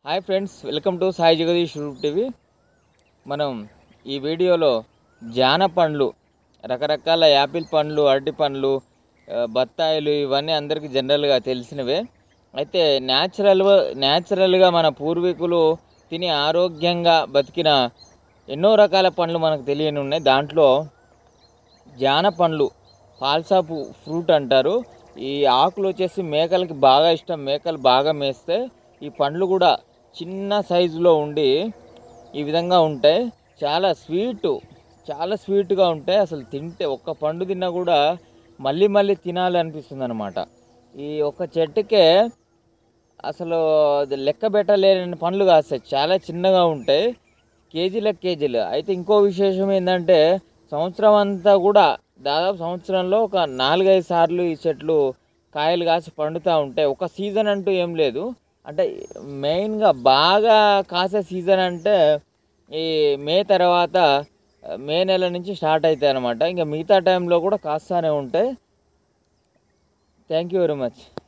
hi friends welcome to Sai Jagadish Roop TV మనం ఈ వీడియోలో జాన పండ్లు రకరకాల యాపిల్ పండ్లు అరటి పండ్లు ఆ, బత్తాయిలు ఇవన్నీ అందరికీ జనరల్గా తెలిసినవే అయితే న్యాచురల్గా న్యాచురల్గా మన పూర్వీకులు తిని ఆరోగ్యంగా బతికిన ఎన్నో రకాల పండ్లు మనకు తెలియని ఉన్నాయి దాంట్లో జాన పండ్లు పాల్సాపు ఫ్రూట్ అంటారు ఈ ఆకులు వచ్చేసి మేకలకి బాగా ఇష్టం మేకలు బాగా మేస్తే ఈ పండ్లు కూడా చిన్న సైజులో ఉండి ఈ విధంగా ఉంటాయి చాలా స్వీట్ చాలా స్వీట్గా ఉంటాయి అసలు తింటే ఒక్క పండు తిన్నా కూడా మళ్ళీ మళ్ళీ తినాలి అనిపిస్తుంది అనమాట ఈ ఒక్క చెట్టుకే అసలు అది లెక్క పెట్టలేని పండ్లు కాస్తాయి చాలా చిన్నగా ఉంటాయి కేజీల కేజీలు అయితే ఇంకో విశేషం ఏంటంటే సంవత్సరం అంతా కూడా దాదాపు సంవత్సరంలో ఒక నాలుగైదు సార్లు ఈ చెట్లు కాయలు కాసి పండుతూ ఉంటాయి ఒక సీజన్ అంటూ ఏం లేదు అంటే మెయిన్గా బాగా కాసే సీజన్ అంటే ఈ మే తర్వాత మే నెల నుంచి స్టార్ట్ అవుతాయి అనమాట ఇంకా మిగతా టైంలో కూడా కాస్తానే ఉంటాయి థ్యాంక్ యూ వెరీ మచ్